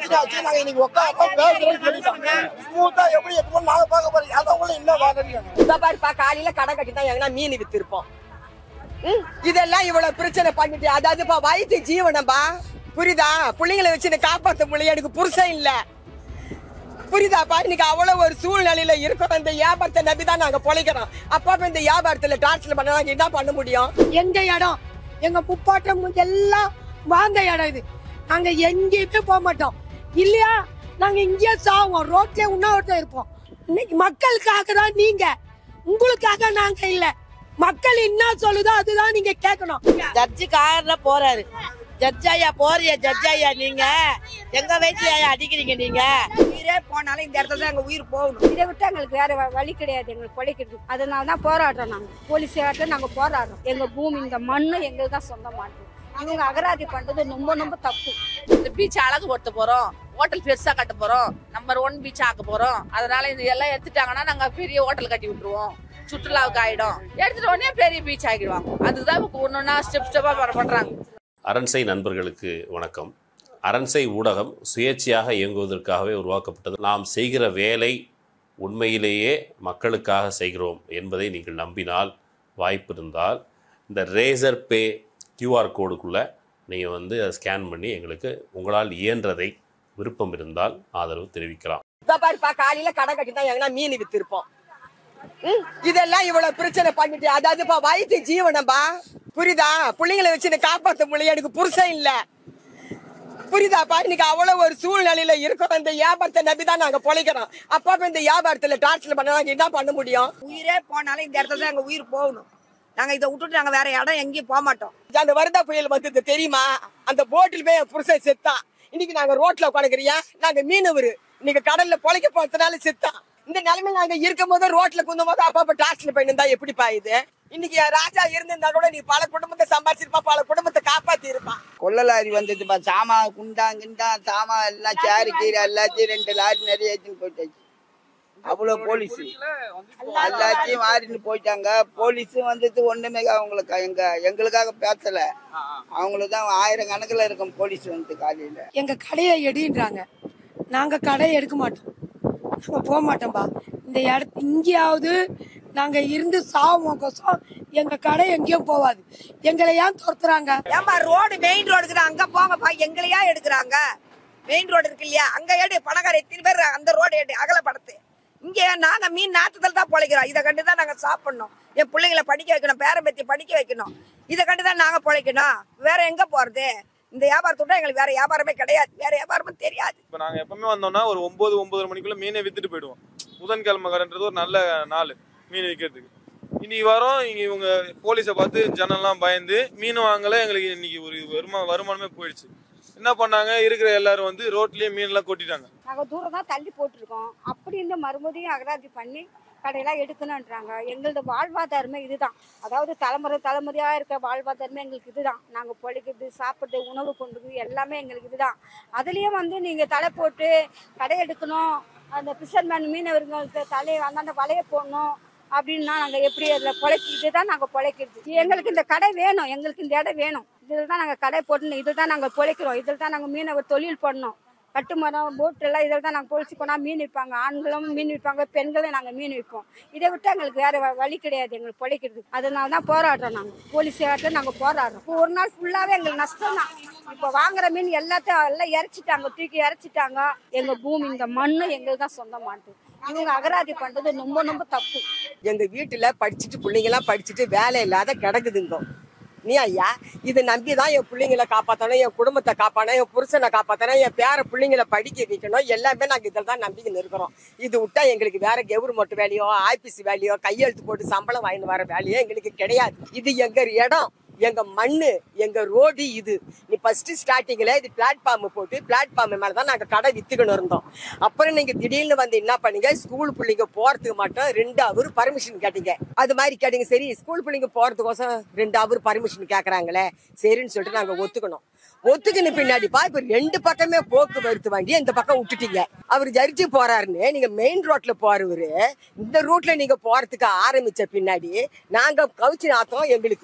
சொல்லிட்டாச்சு நாங்க இன்னைக்கு உட்காந்து பேசுறோம்னு சொல்லிட்டாங்க ஸ்மூத்தா எப்படி எப்போ நாங்க பார்க்க போறோம் அதவங்களும் இன்னும் வரல இந்த பாருப்பா காலையில கடை கட்டி தான் எங்கன்னா மீன் வித்திருப்போம் ம், இதெல்லாம் இவ்வளவு பிரச்சனை பண்ணிட்டு அதாவதுப்பா வயிற்று ஜீவனம்பா புரியுதா பிள்ளைங்களை வச்சு என்னை காப்பாத்த முடியல எனக்கு புருஷன் இல்ல புரியுதாப்பா இன்னைக்கு அவ்வளவு ஒரு சூழ்நிலையில இருக்கிறோம் இந்த வியாபாரத்தை நம்பி தான் நாங்க பொழைக்கிறோம் அப்பா இந்த வியாபாரத்துல டார்ச்சர் பண்ண நாங்க என்ன பண்ண முடியும் எங்க இடம் எங்க முப்பாட்டம் எல்லாம் வாழ்ந்த இடம் இது நாங்க எங்கேயுமே போக மாட்டோம் இல்லையா நாங்க இங்கேயே சாவோம் ரோட்ல உண்ணாவிரதம் இருப்போம் இன்னைக்கு மக்களுக்காக தான் நீங்க உங்களுக்காக நாங்க இல்ல மக்கள் என்ன சொல்லுதோ அதுதான் நீங்க கேட்கணும் ஜட்ஜி கார்ல போறாரு ஜட்ஜ் ஐயா போறிய ஜட்ஜ் ஐயா நீங்க எங்க வயசுல ஐயா அடிக்கிறீங்க நீங்க உயிரே போனாலும் இந்த இடத்துல தான் எங்க உயிர் போகணும் இதை விட்டு எங்களுக்கு வேற வ- வழி கிடையாது எங்களுக்கு பிழைக்கிறது அதனால தான் போராடுறோம் நாங்க போலீஸ் ஆட்டம் நாங்க போராடுறோம் எங்க பூமி இந்த மண்ணு எங்களுக்கு தான் சொந்தமானது இவங்க அகராதி பண்றது ரொம்ப ரொம்ப தப்பு இந்த பீச் அழகு படுத்த போறோம் ஹோட்டல் பெருசா கட்ட போறோம் நம்பர் ஒன் பீச் ஆக்க போறோம் அதனால இந்த எல்லாம் எடுத்துட்டாங்கன்னா நாங்க பெரிய ஹோட்டல் கட்டி விட்டுருவோம் சுற்றுலாவுக்கு ஆயிடும் எடுத்துட்ட உடனே பெரிய பீச் ஆக்கிடுவாங்க அதுதான் இப்ப ஒன்னொன்னா ஸ்டெப் ஸ்டெப்பா பண்றாங்க அரண்சை நண்பர்களுக்கு வணக்கம் அரண்சை ஊடகம் சுயேட்சையாக இயங்குவதற்காகவே உருவாக்கப்பட்டது நாம் செய்கிற வேலை உண்மையிலேயே மக்களுக்காக செய்கிறோம் என்பதை நீங்கள் நம்பினால் வாய்ப்பு இருந்தால் இந்த ரேசர் பே கியூஆர் கோடுக்குள்ளே நீங்கள் வந்து அதை ஸ்கேன் பண்ணி எங்களுக்கு உங்களால் இயன்றதை விருப்பம் இருந்தால் ஆதரவு தெரிவிக்கலாம் இந்த பாருப்பா காலையில கடை கட்டி தான் எங்கன்னா மீன் வித்திருப்போம் ம், இதெல்லாம் இவ்வளவு பிரச்சனை பண்ணிட்டு அதாவதுப்பா வயிற்று ஜீவனம்பா புரியுதா பிள்ளைங்களை வச்சு என்னை காப்பாத்த முடியல எனக்கு புருஷன் இல்ல புரியுதாப்பா இன்னைக்கு அவ்வளவு ஒரு சூழ்நிலையில இருக்கிறோம் இந்த வியாபாரத்தை நம்பி தான் நாங்க பொழைக்கிறோம் அப்பா இந்த வியாபாரத்துல டார்ச்சர் பண்ண நாங்க என்ன பண்ண முடியும் உயிரே போனாலும் இந்த இடத்துல தான் எங்க உயிர் போகணும் நாங்க இதை விட்டுட்டு நாங்க வேற இடம் எங்கேயும் போக மாட்டோம் அந்த வருதா புயல் வந்தது தெரியுமா அந்த போட்டில் போய் என் புருஷன் செத்தான் இன்னைக்கு நாங்க ரோட்ல உட்காந்துக்கிறியா நாங்க மீனவர் இன்னைக்கு கடல்ல பொழைக்க போறதுனால செத்தான் இந்த நிலைமை நாங்க இருக்கும் போது ரோட்ல குந்தும் போது அப்பா அப்ப டாக்ஸில் போயிருந்தா எப்படிப்பா இது இன்னைக்கு என் ராஜா இருந்திருந்தா கூட நீ பல குடும்பத்தை சம்பாதிச்சிருப்பா பல குடும்பத்தை காப்பாத்தி இருப்பான் கொள்ள லாரி வந்ததுப்பா சாமான் குண்டா கிண்டா சாமான் எல்லாம் சேரு கீரை எல்லாத்தையும் ரெண்டு லாரி நிறைய ஏற்றின்னு போயிட்டாச்சு அவ்வளோ போலீஸ் எல்லாத்தையும் மாறின்னு போயிட்டாங்க போலீஸும் வந்தது ஒண்ணுமே அவங்களுக்கு எங்க எங்களுக்காக பேசல அவங்களுக்கு தான் ஆயிரம் கணக்குல இருக்கும் போலீஸ் வந்து காலையில எங்க கடையை எடுன்றாங்க நாங்க கடையை எடுக்க மாட்டோம் நாங்க போக மாட்டோம்பா இந்த இடத்து இங்கேயாவது நாங்க இருந்து சாவோம் கோசம் எங்க கடை எங்கேயும் போவாது எங்களை ஏன் துரத்துறாங்க ஏமா ரோடு மெயின் ரோடுக்கு தான் அங்க போங்கப்பா எங்களையா எடுக்கிறாங்க மெயின் ரோடு இருக்கு இல்லையா அங்க எடு பணக்கார எத்தனை பேர் அந்த ரோடு எடு அகலப்படுத்து இங்க நாங்க மீன் நாத்தத்தில் தான் பொழைக்கிறோம் இதை கண்டு தான் நாங்க சாப்பிடணும் என் பிள்ளைங்களை படிக்க வைக்கணும் பேரம்பேத்தி படிக்க வைக்கணும் இதை கண்டு தான் நாங்க பொழைக்கணும் வேற எங்க போறது இந்த வியாபாரத்தை விட்டா எங்களுக்கு வேற வியாபாரமே கிடையாது வேற வியாபாரமும் தெரியாது இப்போ நாங்கள் எப்பவுமே வந்தோம்னா ஒரு ஒம்பது ஒம்பதரை மணிக்குள்ள மீனை வித்துட்டு போயிடுவோம் புதன்கிழமைக்காரன்றது ஒரு நல்ல நாள் மீன் விற்கிறதுக்கு இன்னைக்கு வரோம் இங்க இவங்க போலீஸை பார்த்து ஜனம்லாம் பயந்து மீன் வாங்கல எங்களுக்கு இன்னைக்கு ஒரு வருமா வருமானமே போயிடுச்சு என்ன பண்ணாங்க இருக்கிற எல்லாரும் வந்து ரோட்லயே மீன்லாம் கொட்டிட்டாங்க நாங்க தூரம் தான் தள்ளி போட்டிருக்கோம் அப்படி இந்த மறுபடியும் அகராதி பண்ணி கடையெல்லாம் எடுக்கணுன்றாங்க எங்களது வாழ்வாதாரமே இதுதான் அதாவது தலைமுறை தலைமுறையா இருக்க வாழ்வாதாரமே எங்களுக்கு இதுதான் நாங்க பொழைக்கிறது சாப்பிட்றது உணவு கொண்டு எல்லாமே எங்களுக்கு இதுதான் அதுலயும் வந்து நீங்க தலை போட்டு கடை எடுக்கணும் அந்த பிசர்மேன் மீனவர்களுக்கு தலையை அந்தாண்ட வலைய போடணும் அப்படின்னா நாங்க எப்படி அதுல பொழைச்சி இதுதான் நாங்க பொழைக்கிறது எங்களுக்கு இந்த கடை வேணும் எங்களுக்கு இந்த இடம் வேணும் இதில் தான் நாங்க கடை போடணும் இதில் தான் நாங்க பொழைக்கிறோம் இதில் தான் நாங்க மீனவர் தொழில் பண்ணோம் கட்டுமரம் போட் எல்லாம் இதில் தான் நாங்கள் பொழிச்சு போனால் மீன் விற்பாங்க ஆண்களும் மீன் விற்பாங்க பெண்களும் நாங்கள் மீன் விற்போம் இதை விட்டு எங்களுக்கு வேற வ- வழி கிடையாது எங்களுக்கு பிழைக்கிறது அதனால தான் போராடுறோம் நாங்கள் போலீஸ் ஆட்டம் நாங்கள் போராடுறோம் இப்போ ஒரு நாள் ஃபுல்லாகவே எங்களுக்கு நஷ்டம் தான் இப்போ வாங்குற மீன் எல்லாத்தையும் எல்லாம் இறச்சிட்டாங்க தூக்கி இறச்சிட்டாங்க எங்கள் பூமி இந்த மண்ணு எங்களுக்கு தான் சொந்தமானது இவங்க அகராதி பண்ணுறது ரொம்ப ரொம்ப தப்பு எங்க வீட்டுல படிச்சுட்டு பிள்ளைங்க எல்லாம் படிச்சுட்டு வேலை இல்லாத கிடக்குதுங்க நீ ஐயா இதை நம்பி தான் என் பிள்ளைங்களை காப்பாத்தணும் என் குடும்பத்தை காப்பாற்றணும் என் புருஷனை காப்பாற்றணும் என் பேர பிள்ளைங்களை படிக்க வைக்கணும் எல்லாமே நாங்கள் இதில் தான் நம்பிக்கை இருக்கிறோம் இது விட்டா எங்களுக்கு வேற கவர்மெண்ட் வேலையோ ஆபீஸ் வேலையோ கையெழுத்து போட்டு சம்பளம் வாங்கிட்டு வர வேலையோ எங்களுக்கு கிடையாது இது எங்க இடம் எங்க மண்ணு எங்க ரோடு இது நீ ஃபர்ஸ்ட் ஸ்டார்டிங்ல இது பிளாட்ஃபார்ம் போட்டு பிளாட்ஃபார்ம் மேல தான் நாங்க கடை வித்துக்கணும் இருந்தோம் அப்புறம் நீங்க திடீர்னு வந்து என்ன பண்ணீங்க ஸ்கூல் பிள்ளைங்க போறதுக்கு மட்டும் ரெண்டு அவர் பர்மிஷன் கேட்டீங்க அது மாதிரி கேட்டீங்க சரி ஸ்கூல் பிள்ளைங்க போறதுக்கோசம் ரெண்டு அவர் பர்மிஷன் கேக்குறாங்களே சரின்னு சொல்லிட்டு நாங்க ஒத்துக்கணும் ஒத்துக்கின பின்னாடிப்பா இப்ப ரெண்டு பக்கமே போக்குவரத்து வண்டி இந்த பக்கம் விட்டுட்டீங்க அவர் ஜரிச்சு போறாருன்னு நீங்க மெயின் ரோட்ல போறவரு இந்த ரூட்ல நீங்க போறதுக்கு ஆரம்பிச்ச பின்னாடி நாங்க கவுச்சி நாத்தம் எங்களுக்கு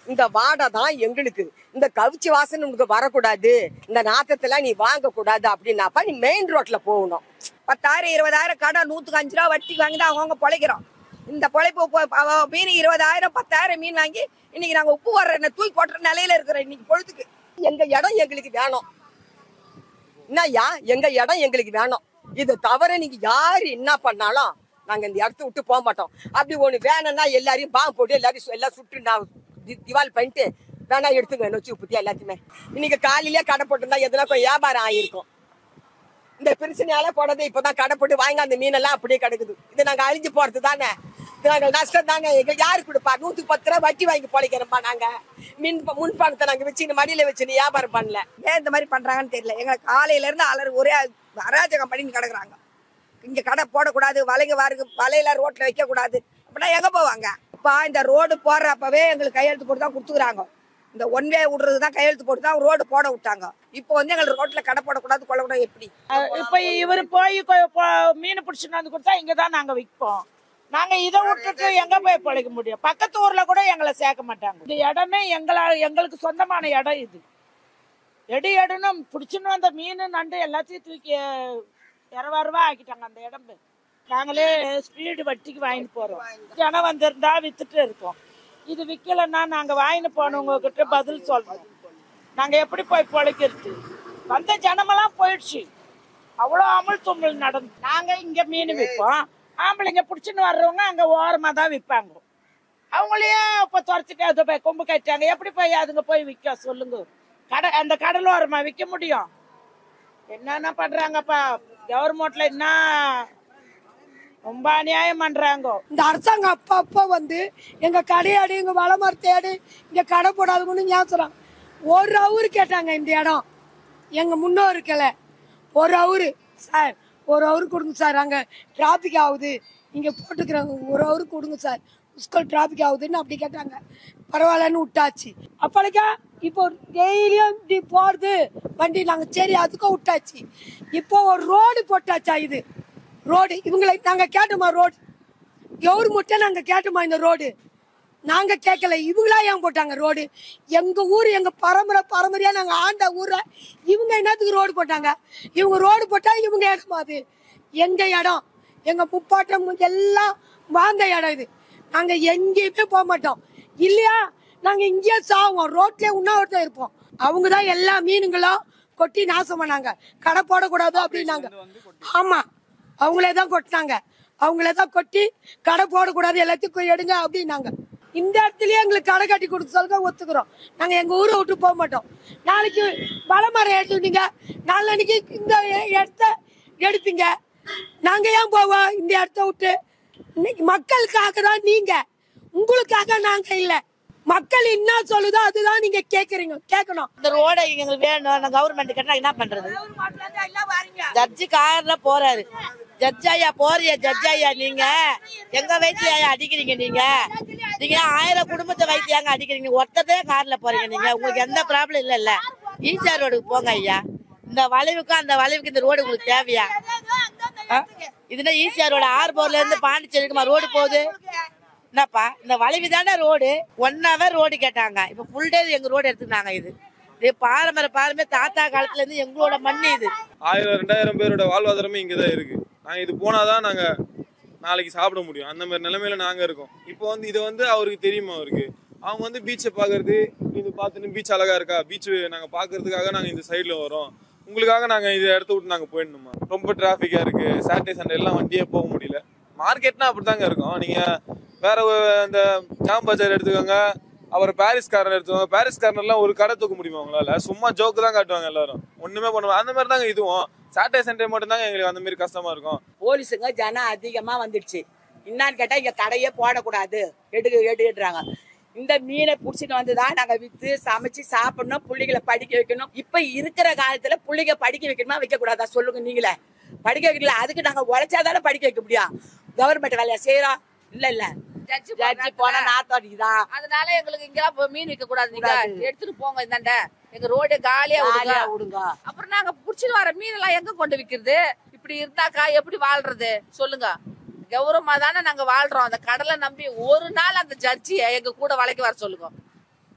இந்த வாடை தான் எங்களுக்கு இந்த கவிச்சி வாசனை உனக்கு வரக்கூடாது இந்த நாத்தத்தெல்லாம் நீ வாங்க கூடாது அப்படின்னாப்பா நீ மெயின் ரோட்ல போகணும் பத்தாயிரம் இருபதாயிரம் கடை நூத்துக்கு அஞ்சு ரூபா வட்டி வாங்கி தான் அவங்க பொழைக்கிறோம் இந்த பொழைப்பு இப்போ அவ மீன் இருபதாயிரம் பத்தாயிரம் மீன் வாங்கி இன்னைக்கு நாங்க உப்பு வர்ற தூக்கி போட்டுற நிலையில இருக்கிறோம் இன்னைக்கு பொழுதுக்கு எங்க இடம் எங்களுக்கு வேணும் என்னய்யா எங்க இடம் எங்களுக்கு வேணும் இது தவிர நீங்க யாரு என்ன பண்ணாலும் நாங்க இந்த இடத்த விட்டு போக மாட்டோம் அப்படி ஒண்ணு வேணும்னா எல்லாரையும் பாம்பு போட்டு எல்லாரையும் சு- எல்லாம் சுட்டு நான் தி- திவால் பண்ணிட்டு வேணா எடுத்துங்க நொச்சி உப்புத்தி எல்லாத்தையுமே இன்னைக்கு காலையிலேயே கடை போட்டிருந்தா எதுனா கொஞ்சம் வியாபாரம் ஆயிருக்கும் இந்த பிரச்சனையால போனது இப்பதான் கடை போட்டு வாங்கி அந்த மீனெல்லாம் அப்படியே கிடக்குது இது நாங்க அழிஞ்சு போறது தானே இது நாங்க நஷ்டம் தாங்க எங்களுக்கு யாரு கொடுப்பா நூத்துக்கு பத்து ரூபா வட்டி வாங்கி பொழைக்கிறோம்ப்பா நாங்க மீன் ப- முன் பணத்தை நாங்க வச்சுன்னு மடியில வச்சுன்னு வியாபாரம் பண்ணல ஏன் இந்த மாதிரி பண்றாங்கன்னு தெரியல எங்க காலையில இருந்து அலர் ஒரே அராஜகம் பண்ணிட்டு கிடக்குறாங்க இங்க கடை போடக்கூடாது வலைங்க வாருக்கு வலையில ரோட்ல வைக்க கூடாது அப்படின்னா எங்க போவாங்க அப்பா இந்த ரோடு போடுறப்பவே எங்களுக்கு கையெழுத்து போட்டு தான் கொடுத்துக்குறாங்க இந்த ஒன் வே விடுறது தான் கையெழுத்து போட்டு தான் ரோடு போட விட்டாங்க இப்போ வந்து எங்களுக்கு ரோட்ல கடை போடக்கூடாது கொள்ளக்கூடாது எப்படி இப்ப இவர் போய் கொ- பொ- மீன் பிடிச்சிட்டு வந்து கொடுத்தா இங்க தான் நாங்க விற்போம் நாங்க இதை விட்டுட்டு எங்க போய் பிழைக்க முடியும் பக்கத்து ஊர்ல கூட எங்களை சேர்க்க மாட்டாங்க இந்த இடமே எங்களா எங்களுக்கு சொந்தமான இடம் இது எடு எடுன்னு பிடிச்சின்னு வந்த மீன் நண்டு எல்லாத்தையும் தூக்கி இரவா ரூபா ஆக்கிட்டாங்க அந்த இடம் நாங்களே ஸ்பீடு வட்டிக்கு வாங்கிட்டு போறோம் ஜனம் வந்திருந்தா வித்துட்டு இருக்கோம் இது விக்கலைன்னா நாங்க வாங்கிட்டு போனவங்க கிட்ட பதில் சொல்லணும் நாங்க எப்படி போய் பிழைக்கிறது வந்த ஜனமெல்லாம் போயிடுச்சு அவ்வளோ அமல் தும்மல் நடந்து நாங்க இங்க மீன் விற்போம் ஆம்பளைங்க பிடிச்சின்னு வர்றவங்க அங்க ஓரமா தான் விற்பாங்க அவங்களையும் இப்ப துரத்திட்டு அதை போய் கொம்பு கட்டாங்க எப்படி போய் அதுங்க போய் விற்க சொல்லுங்க கடை அந்த கடலோரமா விற்க முடியும் என்னென்ன பண்றாங்கப்பா கவர்மெண்ட்ல என்ன ரொம்ப அநியாயம் பண்றாங்க இந்த அரசாங்கம் அப்ப அப்ப வந்து எங்க கடையாடு எங்க வளமரத்தையாடு இங்க கடை போடாதுன்னு ஞாபகம் ஒரு அவரு கேட்டாங்க இந்த இடம் எங்க முன்னோருக்கல ஒரு அவரு சார் ஒரு அவரு கொடுங்க சார் அங்க டிராபிக் ஆகுது இங்க போட்டுக்கிறாங்க ஒரு அவரு கொடுங்க சார் ஸ்கூல் டிராபிக் ஆகுதுன்னு அப்படி கேட்டாங்க பரவாயில்லன்னு விட்டாச்சு அப்பளைக்கா இப்போ டெய்லியும் இப்படி போறது வண்டி நாங்க சரி அதுக்கும் விட்டாச்சு இப்போ ஒரு ரோடு போட்டாச்சா இது ரோடு இவங்களை நாங்க கேட்டோமா ரோடு கவர்மெண்ட்டை நாங்க கேட்டோமா இந்த ரோடு நாங்க கேட்கல இவங்களா ஏன் போட்டாங்க ரோடு எங்க ஊர் எங்க பரம்பரை பரம்பரையா நாங்க ஆண்ட ஊர்ல இவங்க என்னத்துக்கு ரோடு போட்டாங்க இவங்க ரோடு போட்டா இவங்க இடமா அது எங்க இடம் எங்க முப்பாட்டம் எல்லாம் வாழ்ந்த இடம் இது நாங்க எங்கேயுமே போக மாட்டோம் இல்லையா நாங்க இங்கேயே சாவோம் ரோட்லயே உண்ணாவிரதம் இருப்போம் அவங்க தான் எல்லா மீனுங்களும் கொட்டி நாசம் பண்ணாங்க கடை போடக்கூடாது அப்படின்னாங்க ஆமா அவங்களே தான் கொட்டினாங்க அவங்களே தான் கொட்டி கடை போடக்கூடாது எல்லாத்தையும் எடுங்க அப்படின்னாங்க இந்த இடத்துலயே எங்களுக்கு கடை கட்டி கொடுக்க சொல்லுங்க ஒத்துக்கிறோம் நாங்க எங்க ஊரை விட்டு போக மாட்டோம் நாளைக்கு வளமரம் எடுத்துட்டீங்க நாளைக்கு இந்த இடத்த எடுப்பீங்க நாங்க ஏன் போவோம் இந்த இடத்த விட்டு இன்னைக்கு மக்களுக்காக தான் நீங்க உங்களுக்காக நாங்க இல்ல மக்கள் என்ன சொல்லுதோ அதுதான் நீங்க கேக்குறீங்க கேட்கணும் இந்த ரோடை எங்களுக்கு வேணும் கவர்மெண்ட் கேட்டா என்ன பண்றது ஜட்ஜி கார்ல போறாரு ஜட்ஜ் ஐயா போறிய ஜட்ஜ் ஐயா நீங்க எங்க வயிற்றுல ஐயா அடிக்கிறீங்க நீங்க நீங்க ஆயிரம் குடும்பத்தை வயிற்று ஏங்க அடிக்கிறீங்க ஒருத்ததே கார்ல போறீங்க நீங்க உங்களுக்கு எந்த ப்ராப்ளம் இல்ல இல்ல ஈசிஆர் ரோடுக்கு போங்க ஐயா இந்த வளைவுக்கும் அந்த வளைவுக்கு இந்த ரோடு உங்களுக்கு தேவையா ஆ? இதுனா ஈசிஆர் ரோடு ஆர்போர்ல இருந்து பாண்டிச்சேரிக்குமா ரோடு போகுது என்னப்பா இந்த வளைவு தானே ரோடு ஒன் ஹவர் ரோடு கேட்டாங்க இப்ப ஃபுல் டே எங்க ரோடு எடுத்துக்கினாங்க இது இது பாரம்பரிய பாரம்பரிய தாத்தா காலத்துல இருந்து எங்களோட மண் இது ஆயிரம் ரெண்டாயிரம் பேரோட வாழ்வாதாரமே இங்கே தான் இருக்கு நாங்கள் இது போனாதான் நாங்க நாளைக்கு சாப்பிட முடியும் அந்த மாதிரி நிலைமையில நாங்க இருக்கோம் இப்போ வந்து இது வந்து அவருக்கு தெரியுமா அவருக்கு அவங்க வந்து பீச்சை பார்க்கறது இது பார்த்துட்டு பீச் அழகா இருக்கா பீச் நாங்க பார்க்கறதுக்காக நாங்க இந்த சைடுல வரோம் உங்களுக்காக நாங்க இந்த இடத்த விட்டு நாங்க போயிடணுமா ரொம்ப டிராஃபிக்கா இருக்கு சாட்டர்டே சண்டே எல்லாம் வண்டியே போக முடியல மார்க்கெட்னா அப்படிதாங்க இருக்கும் நீங்க வேற ஒரு இந்த ஜாம் பஜார் எடுத்துக்கோங்க அவர் பாரிஸ் காரன் எடுத்துக்கோங்க பாரிஸ் காரன்லாம் ஒரு கடை தூக்க முடியுமா உங்களால சும்மா ஜோக்கு தான் காட்டுவாங்க எல்லாரும் ஒண்ணுமே பண்ணுவாங்க அந்த மாதிரி தாங்க இதுவும் சாட்டர்டே சண்டே மட்டும் தாங்க எங்களுக்கு அந்த மாதிரி கஷ்டமா இருக்கும் போலீஸுங்க ஜனம் அதிகமா வந்துடுச்சு என்னன்னு கேட்டா இங்க கடையே போடக்கூடாது எடு எடுக்கிறாங்க இந்த மீனை புடிச்சிட்டு வந்துதான் நாங்க வித்து சமைச்சு சாப்பிடணும் புள்ளைகளை படிக்க வைக்கணும் இப்ப இருக்கிற காலத்துல புள்ளைங்க படிக்க வைக்கணுமா வைக்க கூடாதா சொல்லுங்க நீங்களே படிக்க வைக்கல அதுக்கு நாங்க உழைச்சாதானே படிக்க வைக்க முடியும் கவர்மெண்ட் வேலையா செய்யறோம் இல்ல இல்ல ஜட்ஜி ஜட்ஜி போனா நாத்தம் அடிக்குதான் அதனால எங்களுக்கு இங்கெல்லாம் போய் மீன் விற்க கூடாது நீங்க எடுத்துட்டு போங்க இந்தாண்ட எங்க ரோடு காலியா விடுங்க காலியா விடுங்க அப்புறம் நாங்க புடிச்சிட்டு வர மீன் எல்லாம் எங்க கொண்டு விக்கிறது இப்படி இருந்தாக்கா எப்படி வாழ்றது சொல்லுங்க கௌரவமா தானே நாங்க வாழ்றோம் அந்த கடலை நம்பி ஒரு நாள் அந்த ஜட்ஜிய எங்க கூட வளைக்க வர சொல்லுங்க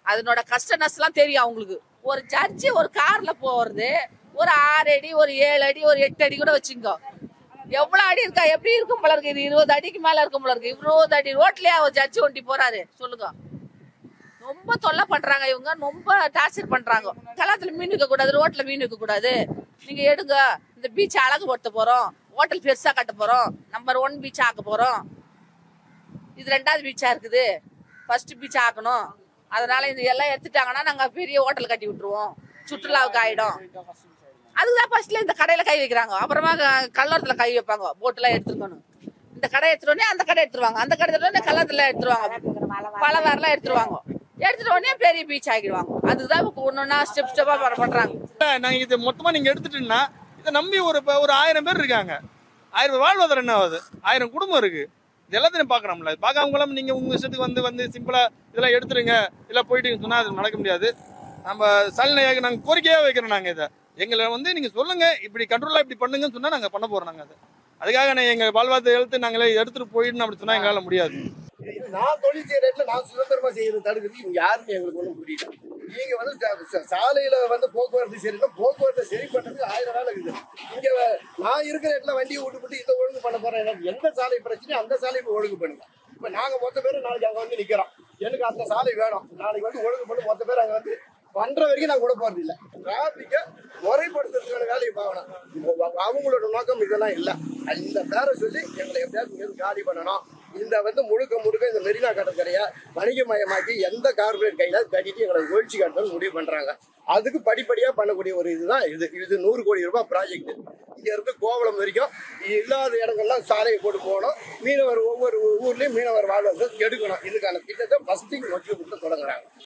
அதனோட கஷ்ட நஷ்டம்லாம் தெரியும் அவங்களுக்கு ஒரு ஜட்ஜி ஒரு கார்ல போறது ஒரு ஆறு அடி ஒரு ஏழு அடி ஒரு எட்டு அடி கூட வச்சுங்க எவ்வளவு அடி இருக்கா எப்படி இருக்கும் போல இருக்கு இது இருபது அடிக்கு மேல இருக்கும் போல இருக்கு இருபது அடி ரோட்லயே ஒரு ஜட்ஜி ஒண்டி போறாரு சொல்லுங்க ரொம்ப தொல்லை பண்றாங்க இவங்க ரொம்ப டார்ச்சர் பண்றாங்க கலாத்துல மீன் விற்க கூடாது ரோட்ல மீன் விற்க கூடாது நீங்க எடுங்க இந்த பீச் அழகு படுத்த போறோம் ஹோட்டல் பெருசா கட்ட போறோம் நம்பர் ஒன் பீச் ஆக்க போறோம் இது ரெண்டாவது பீச்சா இருக்குது ஃபர்ஸ்ட் பீச் ஆக்கணும் அதனால இது எல்லாம் எடுத்துட்டாங்கன்னா நாங்க பெரிய ஹோட்டல் கட்டி விட்டுருவோம் சுற்றுலாவுக்கு ஆயிடும் அதுதான் ஃபர்ஸ்ட்ல இந்த கடையில கை வைக்கிறாங்க அப்புறமா க- கல்லூரத்துல கை வைப்பாங்க போட்டுலாம் எடுத்துருக்கணும் இந்த கடை எடுத்துருவோடனே அந்த கடை எடுத்துருவாங்க அந்த கடை எடுத்துருவோடனே கல்லூரத்துல எடுத்துருவாங்க பல வேறலாம் எடுத்துருவாங்க எடுத்துட்டு உடனே பெரிய பீச் ஆக்கிடுவாங்க அதுதான் இப்போ ஒன்னொன்னா ஸ்டெப் ஸ்டெப்பா பண்றாங்க நாங்க இது மொத்தமா நீங்க எடுத்துட்டீங்கன்னா இதை நம்பி ஒரு இப்ப ஒரு ஆயிரம் பேர் இருக்காங்க ஆயிரம் பேர் வாழ்வாதாரம் என்ன ஆகுது ஆயிரம் குடும்பம் இருக்கு இது எல்லாத்தையும் பார்க்கணும்ல பார்க்காம நீங்க உங்க இஷ்டத்துக்கு வந்து வந்து சிம்பிளா இதெல்லாம் எடுத்துருங்க இல்ல போயிட்டு சொன்னா அது நடக்க முடியாது நம்ம சல்லையாக நாங்க கோரிக்கையா வைக்கிறோம் நாங்க இதை எங்களை வந்து நீங்க சொல்லுங்க இப்படி கண்ட்ரோலா இப்படி பண்ணுங்கன்னு சொன்னா நாங்க பண்ண போறோம் நாங்க அதை அதுக்காக நான் எங்க வாழ்வாதார எழுத்து நாங்களே எடுத்துட்டு போயிடணும் அப்படி சொன்னா எங்களால முடியாது இது நான் தொழில் செய்யற இடத்துல நான் சுதந்திரமா செய்யறது தடுக்கிறது இவங்க யாருன்னு எங்களுக்கு ஒன்றும் புரியல நீங்க வந்து சா- சா- சாலையில வந்து போக்குவரத்து சரியில்லை போக்குவரத்தை சரி பண்றதுக்கு ஆயிரம் வேலை இருக்குது இங்க வ- நான் இருக்கிற இடத்துல வண்டியை விட்டு விட்டு இதை ஒழுங்கு பண்ண போறேன் எனக்கு எந்த சாலை பிரச்சனையும் அந்த சாலையை போய் ஒழுங்கு பண்ணுங்க இப்ப நாங்க மொத்த பேரும் நாளைக்கு அங்க வந்து நிக்கிறோம் எனக்கு அந்த சாலை வேணும் நாளைக்கு வந்து ஒழுங்கு பண்ணி மொத்த பேர் அங்க வந்து பண்ற வரைக்கும் நான் கூட போறது இல்ல டிராபிக்க முறைப்படுத்துறதுக்கான வேலையை பார்க்கணும் அவங்களோட நோக்கம் இதெல்லாம் இல்ல இந்த பேரை சொல்லி எங்களை எப்படியாவது இங்கிருந்து காலி பண்ணணும் இந்த வந்து முழுக்க முழுக்க இந்த மெரினா கடற்கரையை வணிகமயமாக்கி எந்த கார்பரேட் கையில கட்டிட்டு எங்களை ஒழிச்சு காட்டணும்னு முடிவு பண்றாங்க அதுக்கு படிப்படியா பண்ணக்கூடிய ஒரு இதுதான் இது இது நூறு கோடி ரூபாய் ப்ராஜெக்ட் இங்க இருந்து கோவளம் வரைக்கும் இல்லாத இடங்கள்லாம் சாலையை போட்டு போகணும் மீனவர் ஒவ்வொரு ஊர்லயும் மீனவர் வாழ்வாதாரத்தை எடுக்கணும் இதுக்கான திட்டத்தை ஃபர்ஸ்ட் நோக்கி கொடுத்து தொடங்குறாங்க